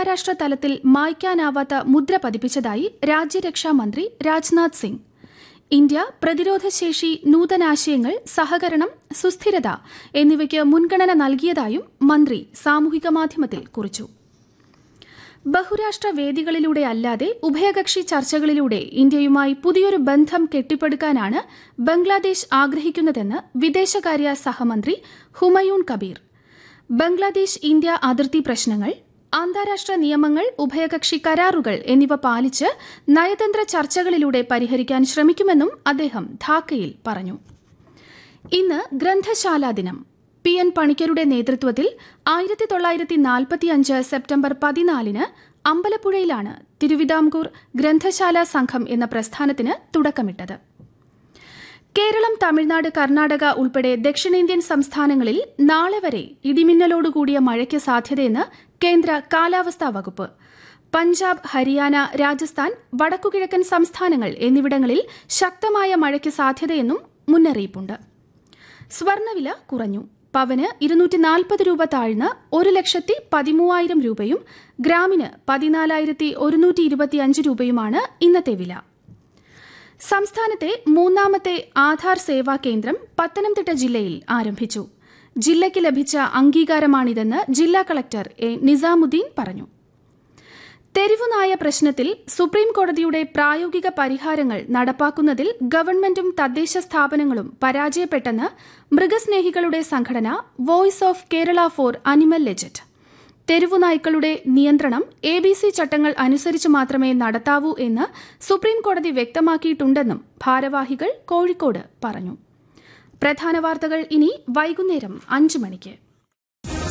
അന്താരാഷ്ട്ര തലത്തിൽ മായ്ക്കാനാവാത്ത മുദ്ര പതിപ്പിച്ചതായി രാജ്യരക്ഷാ മന്ത്രി രാജ്നാഥ് സിംഗ് ഇന്ത്യ പ്രതിരോധശേഷി നൂതനാശയങ്ങൾ സഹകരണം സുസ്ഥിരത എന്നിവയ്ക്ക് മുൻഗണന നൽകിയതായും മന്ത്രി സാമൂഹിക മാധ്യമത്തിൽ കുറിച്ചു ബഹുരാഷ്ട്ര വേദികളിലൂടെ അല്ലാതെ ഉഭയകക്ഷി ചർച്ചകളിലൂടെ ഇന്ത്യയുമായി പുതിയൊരു ബന്ധം കെട്ടിപ്പടുക്കാനാണ് ബംഗ്ലാദേശ് ആഗ്രഹിക്കുന്നതെന്ന് വിദേശകാര്യ സഹമന്ത്രി ഹുമയൂൺ കബീർ ബംഗ്ലാദേശ് ഇന്ത്യ അതിർത്തി പ്രശ്നങ്ങൾ അന്താരാഷ്ട്ര നിയമങ്ങൾ ഉഭയകക്ഷി കരാറുകൾ എന്നിവ പാലിച്ച് നയതന്ത്ര ചർച്ചകളിലൂടെ പരിഹരിക്കാൻ ശ്രമിക്കുമെന്നും അദ്ദേഹം ധാക്കയിൽ പറഞ്ഞു ഇന്ന് ഗ്രന്ഥശാലാ ദിനം പി എൻ പണിക്കരുടെ നേതൃത്വത്തിൽ ആയിരത്തി തൊള്ളായിരത്തി നാൽപ്പത്തിയഞ്ച് സെപ്റ്റംബർ പതിനാലിന് അമ്പലപ്പുഴയിലാണ് തിരുവിതാംകൂർ ഗ്രന്ഥശാല സംഘം എന്ന പ്രസ്ഥാനത്തിന് തുടക്കമിട്ടത് കേരളം തമിഴ്നാട് കർണാടക ഉൾപ്പെടെ ദക്ഷിണേന്ത്യൻ സംസ്ഥാനങ്ങളിൽ നാളെ വരെ ഇടിമിന്നലോടുകൂടിയ മഴയ്ക്ക് സാധ്യതയെന്ന് കേന്ദ്ര കാലാവസ്ഥാ വകുപ്പ് പഞ്ചാബ് ഹരിയാന രാജസ്ഥാൻ വടക്കുകിഴക്കൻ സംസ്ഥാനങ്ങൾ എന്നിവിടങ്ങളിൽ ശക്തമായ മഴയ്ക്ക് സാധ്യതയെന്നും മുന്നറിയിപ്പുണ്ട് സ്വർണവില കുറഞ്ഞു പവന് ഇരുന്നൂറ്റി നാൽപ്പത് രൂപ താഴ്ന്ന് ഒരു ലക്ഷത്തി പതിമൂവായിരം രൂപയും ഗ്രാമിന് പതിനാലായിരത്തി ഒരുന്നൂറ്റി ഇരുപത്തിയഞ്ച് രൂപയുമാണ് ഇന്നത്തെ വില സംസ്ഥാനത്തെ മൂന്നാമത്തെ ആധാർ സേവാ കേന്ദ്രം പത്തനംതിട്ട ജില്ലയിൽ ആരംഭിച്ചു ജില്ലയ്ക്ക് ലഭിച്ച അംഗീകാരമാണിതെന്ന് ജില്ലാ കളക്ടർ എ നിസാമുദ്ദീൻ പറഞ്ഞു തെരുവുനായ പ്രശ്നത്തിൽ സുപ്രീം കോടതിയുടെ പ്രായോഗിക പരിഹാരങ്ങൾ നടപ്പാക്കുന്നതിൽ ഗവൺമെന്റും തദ്ദേശ സ്ഥാപനങ്ങളും പരാജയപ്പെട്ടെന്ന് മൃഗസ്നേഹികളുടെ സംഘടന voice of Kerala for animal legit തെരുവുനായ്ക്കളുടെ നിയന്ത്രണം എ ബി സി ചട്ടങ്ങൾ അനുസരിച്ച് മാത്രമേ നടത്താവൂ എന്ന് സുപ്രീം കോടതി വ്യക്തമാക്കിയിട്ടുണ്ടെന്നും ഭാരവാഹികൾ കോഴിക്കോട് പറഞ്ഞു പ്രധാന വാർത്തകൾ ഇനി വൈകുന്നേരം അഞ്ച് മണിക്ക്